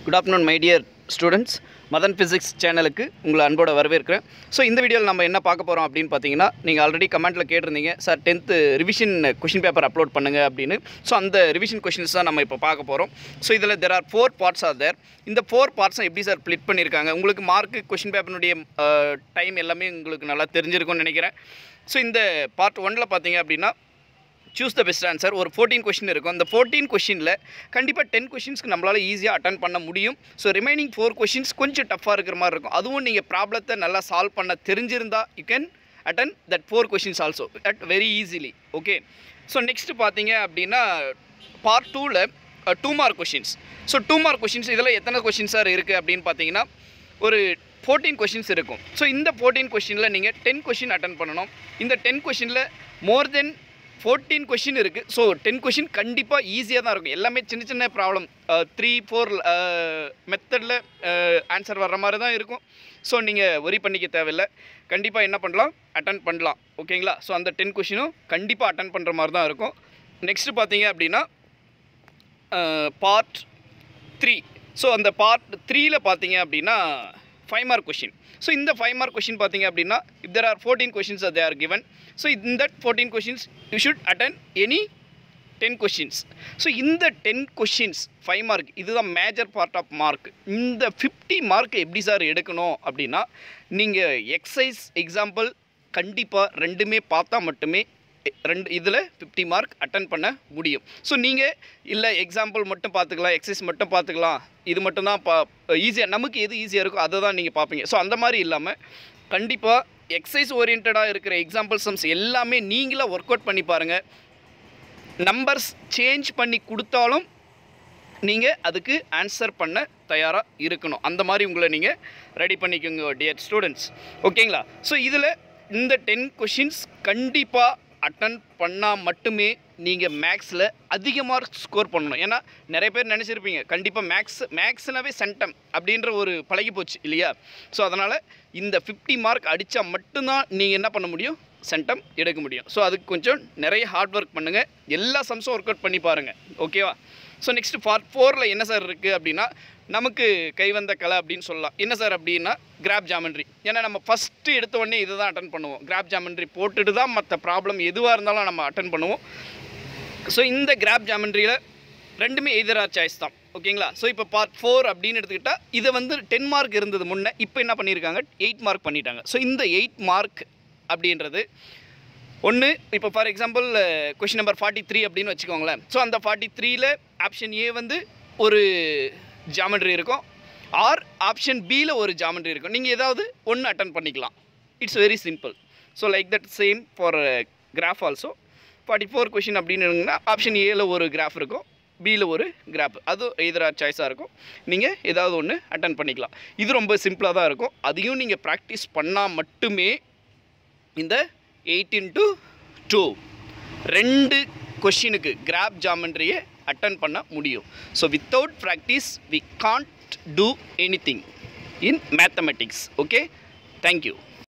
good afternoon my dear students Madhan physics சேனலுக்கு உங்களை அன்போட வரவேற்கிறேன் ஸோ இந்த வீடியோவில் நம்ம என்ன பார்க்க போகிறோம் அப்படின்னு பார்த்தீங்கன்னா நீங்கள் ஆல்ரெடி கமெண்ட்டில் கேட்டிருந்தீங்க sir tenth revision question paper upload பண்ணுங்க அப்படின்னு ஸோ அந்த ரிவிஷன் கொஷின்ஸ் தான் நம்ம இப்போ பார்க்க போகிறோம் ஸோ இதில் there are four parts are there இந்த ஃபோர் பார்ட்ஸும் எப்படி சார் ஸ்ப்ளிட் பண்ணியிருக்காங்க உங்களுக்கு மார்க்கு கொஷின் பேப்பர்னுடைய டைம் எல்லாமே உங்களுக்கு நல்லா தெரிஞ்சிருக்கும்னு நினைக்கிறேன் ஸோ இந்த பார்ட் ஒன்னில் பார்த்தீங்க அப்படின்னா சூஸ் த பெஸ்ட் ஆன்சர் ஒரு ஃபோர்டீன் கொஷின் இருக்கும் அந்த ஃபோர்டீன் கொஷினில் கண்டிப்பாக டென் கொஷின்ஸ்க்கு நம்மளால் ஈஸியாக அட்டன் பண்ண முடியும் ஸோ ரிமைனிங் ஃபோர் கொஷின்ஸ் கொஞ்சம் டஃப்பாக இருக்கிற மாதிரி இருக்கும் அதுவும் நீங்கள் ப்ராப்ளத்தை நல்லா சால்வ் பண்ண தெரிஞ்சிருந்தா you can attend that four questions also at very easily okay so next பார்த்தீங்க அப்படின்னா பார்ட் டூவில் two mark questions so two mark questions இதில் எத்தனை கொஷின்ஸ் சார் இருக்குது அப்படின்னு பார்த்தீங்கன்னா ஒரு ஃபோர்டீன் கொஷின்ஸ் இருக்கும் ஸோ இந்த ஃபோர்டீன் கொஷினில் நீங்கள் டென் கொஷின் அட்டன் பண்ணணும் இந்த டென் கொஷினில் மோர் தென் ஃபோர்டீன் கொஷின் இருக்குது ஸோ டென் கொஷின் கண்டிப்பாக ஈஸியாக தான் இருக்கும் எல்லாமே சின்ன சின்ன ப்ராப்ளம் த்ரீ ஃபோர் மெத்தடில் ஆன்சர் வர்ற மாதிரி தான் இருக்கும் ஸோ நீங்கள் ஒரி பண்ணிக்க தேவையில்லை கண்டிப்பாக என்ன பண்ணலாம் அட்டன் பண்ணலாம் ஓகேங்களா ஸோ அந்த டென் கொஷினும் கண்டிப்பாக அட்டன் பண்ணுற மாதிரி தான் இருக்கும் நெக்ஸ்ட்டு பார்த்தீங்க அப்படின்னா பார்ட் த்ரீ ஸோ அந்த பார்ட் த்ரீயில் பார்த்தீங்க அப்படின்னா ஃபைவ் மார்க் கொஷின் ஸோ இந்த ஃபைவ் மார்க் கொஷின் பார்த்தீங்க அப்படின்னா if there are fourteen questions they are given so இந்த that fourteen questions you should attend any ten questions so இந்த டென் கொஷின்ஸ் ஃபைவ் மார்க் இதுதான் major part of mark இந்த fifty mark எப்படி sir எடுக்கணும் அப்படின்னா நீங்கள் எக்ஸசைஸ் எக்ஸாம்பிள் கண்டிப்பாக ரெண்டுமே பார்த்தா மட்டுமே ரெண்டு இதில் ஃபிஃப்டி மார்க் அட்டன் பண்ண முடியும் ஸோ நீங்கள் இல்லை எக்ஸாம்பிள் மட்டும் பார்த்துக்கலாம் எக்ஸசைஸ் மட்டும் பார்த்துக்கலாம் இது மட்டும் தான் பா ஈஸியாக நமக்கு எது ஈஸியாக இருக்கோ அதை தான் நீங்கள் பார்ப்பீங்க ஸோ அந்த மாதிரி இல்லாமல் கண்டிப்பாக எக்ஸசைஸ் ஓரியன்டாக இருக்கிற எக்ஸாம்பிள் சம்ஸ் எல்லாமே நீங்களாக ஒர்க் அவுட் பண்ணி பாருங்கள் நம்பர்ஸ் சேஞ்ச் பண்ணி கொடுத்தாலும் நீங்கள் அதுக்கு ஆன்சர் பண்ண தயாராக இருக்கணும் அந்த மாதிரி உங்களை நீங்கள் ரெடி பண்ணிக்கோங்க டியர் ஸ்டூடெண்ட்ஸ் ஓகேங்களா ஸோ இதில் இந்த டென் கொஷின்ஸ் கண்டிப்பாக அட்டன் பண்ணால் மட்டுமே நீங்கள் மேக்ஸில் அதிக மார்க் ஸ்கோர் பண்ணணும் ஏன்னா நிறைய பேர் நினச்சிருப்பீங்க கண்டிப்பாக மேக்ஸ் மேக்ஸ்னாவே சென்டம் அப்படின்ற ஒரு பழகி போச்சு இல்லையா ஸோ அதனால் இந்த ஃபிஃப்டி மார்க் அடித்தா மட்டும்தான் நீங்கள் என்ன பண்ண முடியும் சென்டம் எடுக்க முடியும் ஸோ அதுக்கு கொஞ்சம் நிறைய ஹார்ட் ஒர்க் பண்ணுங்கள் எல்லா சம்ஸும் ஒர்க் அவுட் பண்ணி பாருங்கள் ஓகேவா ஸோ நெக்ஸ்ட் பார்ட் ஃபோரில் என்ன சார் இருக்குது அப்படின்னா நமக்கு கைவந்த கலை அப்படின்னு சொல்லலாம் என்ன சார் அப்படின்னா கிராப் ஜாமெண்ட்ரி ஏன்னா நம்ம ஃபஸ்ட்டு எடுத்த உடனே இதை தான் அட்டன் பண்ணுவோம் கிராப் ஜாமெண்ட்ரி போட்டுட்டு தான் மற்ற ப்ராப்ளம் எதுவாக இருந்தாலும் நம்ம அட்டன் பண்ணுவோம் ஸோ இந்த கிராப் ஜாமெண்ட்ரியில் ரெண்டுமே எதிராக சாய்ஸ் தான் ஓகேங்களா ஸோ இப்போ பார்ட் ஃபோர் அப்படின்னு எடுத்துக்கிட்டால் இதை வந்து டென் மார்க் இருந்தது முன்னே இப்போ என்ன பண்ணியிருக்காங்க எயிட் மார்க் பண்ணிட்டாங்க ஸோ இந்த எயிட் மார்க் அப்படின்றது ஒன்று இப்போ for example question number forty three அப்படின்னு வச்சுக்கோங்களேன் ஸோ அந்த ஃபார்ட்டி த்ரீல ஆப்ஷன் ஏ வந்து ஒரு ஜாமெண்ட்ரி இருக்கும் ஆர் ஆப்ஷன் பியில் ஒரு ஜாமெண்ட்ரி இருக்கும் நீங்கள் ஏதாவது ஒன்று அட்டன் பண்ணிக்கலாம் it's very simple so like that same for graph also forty four question அப்படின்னு ஆப்ஷன் ஏல ஒரு கிராஃப் இருக்கும் பியில் ஒரு கிராஃப் அது எதிராக சாய்ஸாக இருக்கும் நீங்கள் ஏதாவது ஒன்று அட்டன் பண்ணிக்கலாம் இது ரொம்ப சிம்பிளாக தான் இருக்கும் அதையும் நீங்கள் ப்ராக்டிஸ் பண்ணால் மட்டுமே இந்த எயிட் இன்ட்டு டூ ரெண்டு கொஷினுக்கு கிராப் ஜாமெண்ட்ரியை அட்டன் பண்ண முடியும் so without practice we can't do anything in mathematics okay thank you